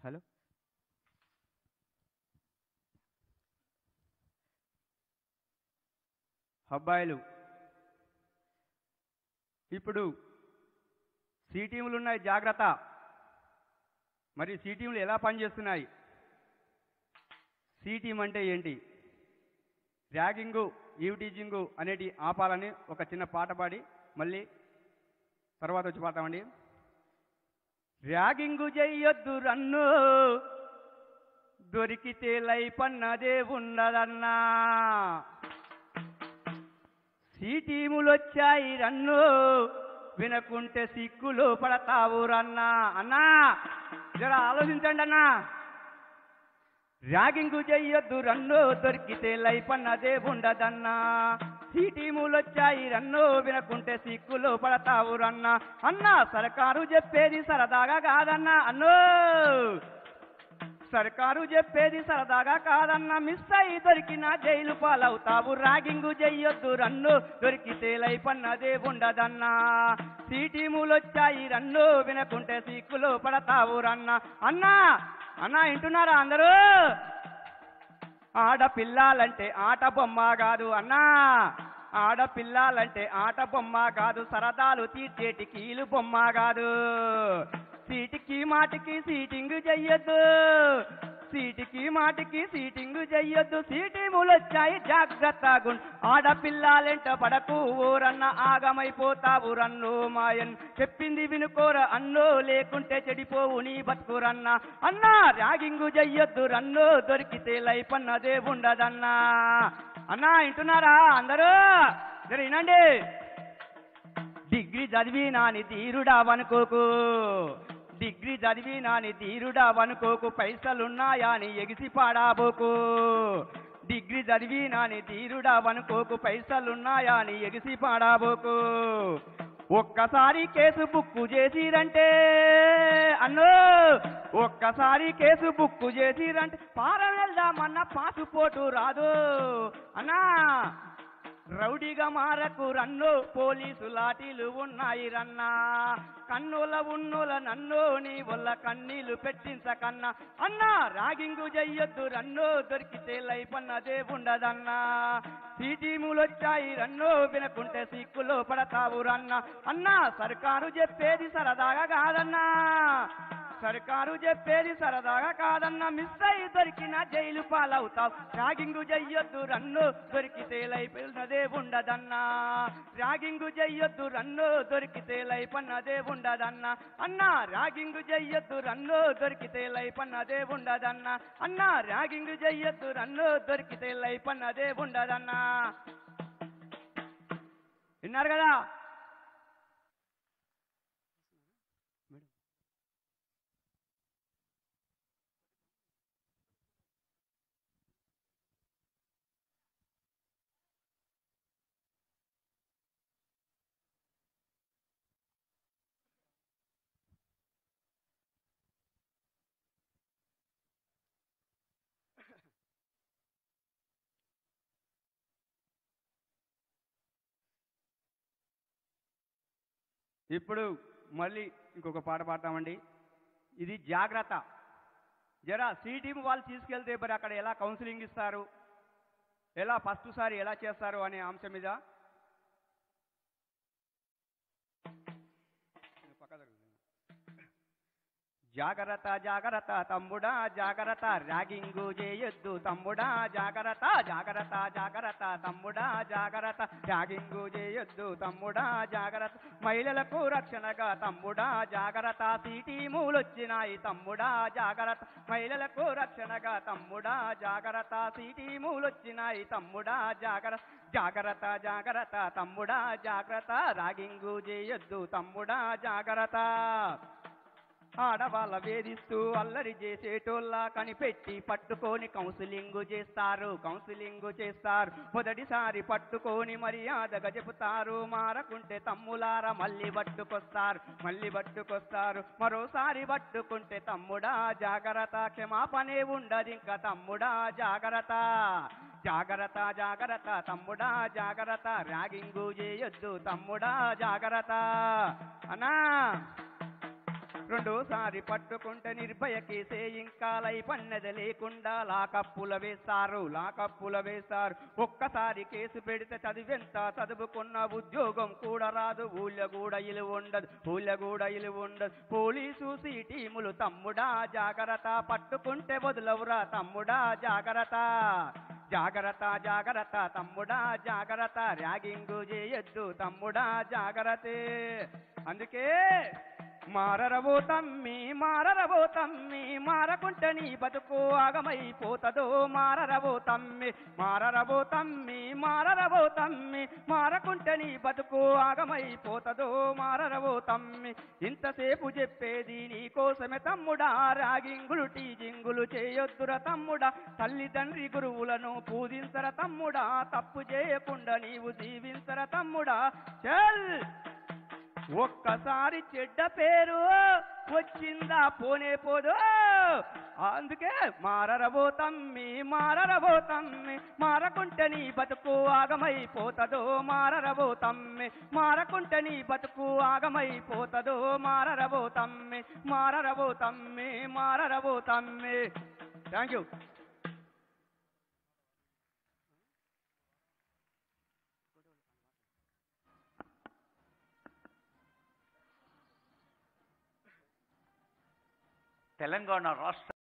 Hello అబ్బాయిలు ఇప్పుడు C టీములు ఉన్నాయి జాగ్రత్త మరి సి టీములు ఎలా పనిచేస్తున్నాయి సి టీం అంటే ఏంటి ర్యాగింగు ఈవ్టీజింగు అనేటి ఆపాలని ఒక చిన్న పాట పాడి మళ్ళీ తర్వాత వచ్చి పాడతామండి ర్యాగింగు చెయ్యొద్దు రన్ను దొరికితే లైఫ్ అన్నదే ఉండదన్నా సి టీములు వచ్చాయి రన్ను వినకుంటే సిక్కులు పడతావు రన్నా అన్నా జర ఆలోచించండి అన్నా ర్యాగింగు చెయ్యొద్దు రన్ను దొరికితే లైఫ్ అన్నదే ఉండదన్నా ఈ టీములు వచ్చాయి రన్ను వినకుంటే సిక్కులు పడతావు రన్నా అన్నా సర్కారు చెప్పేది సరదాగా కాదన్నా అన్నో సర్కారు చెప్పేది సరదాగా కాదన్నా మిస్ అయి దొరికిన జైలు పాలవుతావు రాగింగు చెయ్యొద్దు రన్ను దొరికితే లైఫ్ అన్నదే ఉండదన్నా సీ టీములు వచ్చాయి రన్ను వినకుంటే సిక్కులు పడతావు రన్నా అన్నా అన్నా వింటున్నారా అందరూ ఆడపిల్లాలంటే ఆట బొమ్మ కాదు అన్నా ఆడపిల్లాలంటే ఆట బొమ్మ కాదు సరదాలు తీర్చేటి కీలు బొమ్మ కాదు సీటికి మాటికి సీటింగ్ చెయ్యొద్దు సీటికి మాటికి సీటింగ్ చెయ్యొద్దు సీటిములు వచ్చాయి జాగ్రత్త గుండు ఆడపిల్లాలెంట పడకు ఊరన్న ఆగమైపోతావు రన్ను మాయన్ చెప్పింది వినుకోర అన్నో లేకుంటే చెడిపోవు నీ బతుకురన్న అన్నా ర్యాగింగు చెయ్యొద్దు రన్ను దొరికితే లైఫ్ అన్నదే ఉండదన్నా అన్నా వింటున్నారా అందరూ జర వినండి డిగ్రీ చదివి నాని తీరుడా వనుకోకు డిగ్రీ చదివి నాని తీరుడా వనుకోకు పైసలున్నాయా అని ఎగిసి పాడాబోకు డిగ్రీ చదివి నాని తీరుడా వనుకోకు పైసలున్నాయా అని ఎగిసి పాడాబోకు ఒక్కసారి కేసు బుక్కు చేసిరంటే అన్నో ఒక్కసారి కేసు బుక్కు చేసిరంటే పారం వెళ్దామన్న పాసుపోటు రాదు అన్నా రౌడీగా మారకు రన్ను పోలీసు లాఠీలు ఉన్నాయి రన్నా కన్నుల ఉన్నుల నన్ను నీ వల్ల కన్నీళ్లు పెట్టించకన్నా అన్నా రాగింగు చెయ్యొద్దు రన్ను దొరికితే లైఫ్ అన్నదే ఉండదన్నా సీటీములొచ్చాయి రన్ను వినకుంటే సిక్కులో పడతావు రన్నా అన్నా సర్కారు చెప్పేది సరదాగా కాదన్నా సర్కారు చెప్పేది సరదాగా కాదన్న మిస్ అయి దొరికిన జైలు పాలవుతావు రాగింగు చెయ్యొద్దు రన్ను దొరికితే లైఫ్ అన్నదే ఉండదన్నా రాగింగు చెయ్యొద్దు రన్ను దొరికితే లైఫ్ అన్నదే ఉండదన్నా అన్నా రాగింగు చెయ్యొద్దు రన్ను దొరికితే లైఫ్ అన్నదే ఉండదన్నా అన్నా రాగింగు చెయ్యొద్దు రన్ను దొరికితే లైఫ్ అన్నదే ఉండదన్నా విన్నారు కదా ఇప్పుడు మళ్ళీ ఇంకొక పాట పాడతామండి ఇది జాగ్రత్త జరా సి టీం వాళ్ళు తీసుకెళ్తే మరి అక్కడ ఎలా కౌన్సిలింగ్ ఇస్తారు ఎలా ఫస్ట్ సారి ఎలా చేస్తారు అనే అంశం మీద పక్క జరుగు. జాగ్రత్త జాగ్రత్త తమ్ముడా జాగ్రత్త ర్యాగింగు చేయొద్దు తమ్ముడా జాగ్రత్త జాగ్రత్త జాగ్రత్త తమ్ముడా జాగ్రత్త ర్యాగింగు చేయొద్దు తమ్ముడా జాగ్రత్త మహిళలకు రక్షణగా తమ్ముడా జాగ్రత్త సీటీములొచ్చినాయి తమ్ముడా జాగ్రత్త మహిళలకు రక్షణగా తమ్ముడా జాగ్రత్త సీటీములొచ్చినాయి తమ్ముడా జాగ్రత్త జాగ్రత్త జాగ్రత్త తమ్ముడా జాగ్రత్త రాగింగు చేయొద్దు తమ్ముడా జాగ్రత్త ఆడవాళ్ళ వేధిస్తూ అల్లరి చేసేటోళ్ళ కనిపెట్టి పట్టుకొని కౌన్సిలింగ్ చేస్తారు కౌన్సిలింగ్ చేస్తారు మొదటిసారి పట్టుకొని మర్యాదగా చెబుతారు మారకుంటే తమ్ములార మళ్ళీ పట్టుకొస్తారు మళ్ళీ పట్టుకొస్తారు మరోసారి పట్టుకుంటే తమ్ముడా జాగ్రత్త క్షమాపణే ఉండదు ఇంకా తమ్ముడా జాగ్రత్త జాగ్రత్త జాగ్రత్త తమ్ముడా జాగ్రత్త ర్యాగింగు చేయొద్దు తమ్ముడా జాగ్రత్త అన్నా రెండోసారి పట్టుకుంటే నిర్భయ కేసే ఇంకా లై పన్నది లేకుండా లాకప్పుల వేస్తారు లాకప్పుల వేస్తారు ఒక్కసారి కేసు పెడితే చదివెంత చదువుకున్న ఉద్యోగం కూడా రాదు ఊళ్ళో కూడా ఇలు ఉండదు ఊళ్ళో కూడా ఇలు ఉండదు పోలీసు టీములు తమ్ముడా జాగ్రత్త పట్టుకుంటే వదులవురా తమ్ముడా జాగ్రత్త జాగ్రత్త జాగ్రత్త తమ్ముడా జాగ్రత్త ర్యాగింగు చేయొద్దు తమ్ముడా జాగ్రత్త అందుకే మారరవో తమ్మి మారరవో తమ్మి మారకుంటే నీ బతుకు ఆగమైపోతదో మారరవో తమ్మి మారరవో తమ్మి మారరవో తమ్మి మారకుంటే నీ బతుకు ఆగమైపోతదో మారరవో తమ్మి ఇంతసేపు చెప్పేది నీ కోసమే తమ్ముడా రాగింగులు టీజింగులు చేయొద్దుర తమ్ముడా తల్లిదండ్రి గురువులను పూజించర తమ్ముడా తప్పు చేయకుండా నీవు జీవించర తమ్ముడా చల్ ఒక్కసారి చెడ్డ పేరు వచ్చిందా పోనే పోదు అందుకే మారరబో తమ్మి మారరబో తమ్మి మారకుంటే నీ బతుకు ఆగమైపోతదో మారరబో తమ్మి మారకుంటే నీ బతుకు ఆగమైపోతదో మారరబో తమ్మి మారరబో తమ్మి మారరబో తమ్మి థ్యాంక్ యూ తెలంగాణ రాష్ట్ర